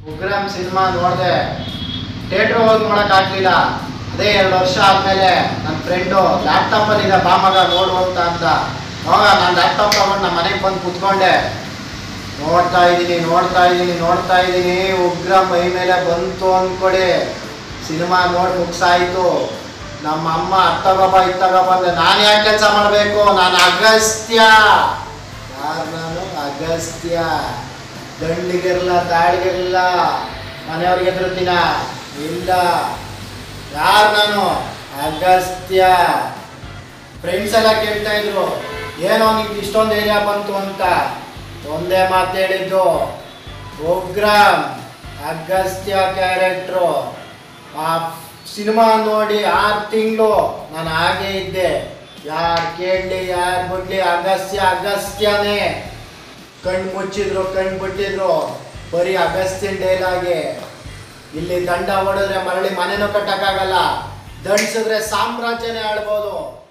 Ugramm cinema ನೋಡಿದೆ theatre ಹೋಗಿ ನೋಡೋಕ್ಕಾಗಲಿಲ್ಲ ಅದೇ ಎರಡು ವರ್ಷ ಆದಮೇಲೆ ನನ್ನ ಫ್ರೆಂಡು ಲ್ಯಾಪ್ಟಾಪಲ್ಲಿ ಇದೆ ಬಾ ಮಗ ನೋಡು ಅಂತ ಅಂತ ಹೋಗ ನಾನು ಲ್ಯಾಪ್ಟಾಪ್ ತಗೊಂಡು ನಮ್ಮ ಮನೆಗೆ ಬಂದು ಕುತ್ಕೊಂಡೆ ನೋಡ್ತಾ ಇದ್ದೀನಿ ನೋಡ್ತಾ ಇದ್ದೀನಿ ನೋಡ್ತಾ ಇದ್ದೀನಿ ಉಗ್ರ ಮೈ ಮೇಲೆ ಬಂತು ಅಂದ್ಕೊಡಿ ಸಿನಿಮಾ ನೋಡಿ ಮುಗ್ಸಾಯ್ತು ನಮ್ಮ ಅಮ್ಮ ಅತ್ತಗಬ ಇತ್ತಗಬ ಅಂದ್ರೆ ನಾನು ಯಾಕೆ ಕೆಲಸ ಮಾಡಬೇಕು ನಾನು ಅಗಸ್ತ್ಯ ಯಾರು ನಾನು ಅಗಸ್ತ್ಯ ದಂಡಿಗಿರಲ್ಲ ತಾಳಿಗಿರಲ್ಲ ಮನೆಯವ್ರಿಗೆ ಎದುರುತ್ತೀನ ಇಲ್ಲ ಯಾರು ನಾನು ಅಗಸ್ತ್ಯ ಫ್ರೆಂಡ್ಸ್ ಎಲ್ಲ ಕೇಳ್ತಾ ಇದ್ರು ಏನೋ ನಿಮ್ಗೆ ಇಷ್ಟೊಂದು ಏರಿಯಾ ಬಂತು ಅಂತ ಒಂದೇ ಮಾತು ಹೇಳಿದ್ದು ಪ್ರೋಗ್ರಾಮ್ ಅಗಸ್ತ್ಯ ಕ್ಯಾರೆಕ್ಟ್ರು ಆ ಸಿನಿಮಾ ನೋಡಿ ಆರು ತಿಂಗಳು ನಾನು ಹಾಗೆ ಇದ್ದೆ ಯಾರು ಕೇಳಲಿ ಯಾರು ಬಿಡ್ಲಿ ಅಗಸ್ತ್ಯ ಅಗಸ್ತ್ಯನೇ ಕಣ್ಣು ಮುಚ್ಚಿದ್ರು ಕಣ್ಣು ಬಿಟ್ಟಿದ್ರು ಬರೀ ಅಗಸ್ತ್ಯನ್ ಡೈಲಾಗೆ ಇಲ್ಲಿ ದಂಡ ಹೊಡೆದ್ರೆ ಮರಳಿ ಮನೆನೂ ಕಟ್ಟಕ್ಕಾಗಲ್ಲ ದಂಡಿಸಿದ್ರೆ ಸಾಮ್ರಾಜ್ಯನೇ ಆಳ್ಬೋದು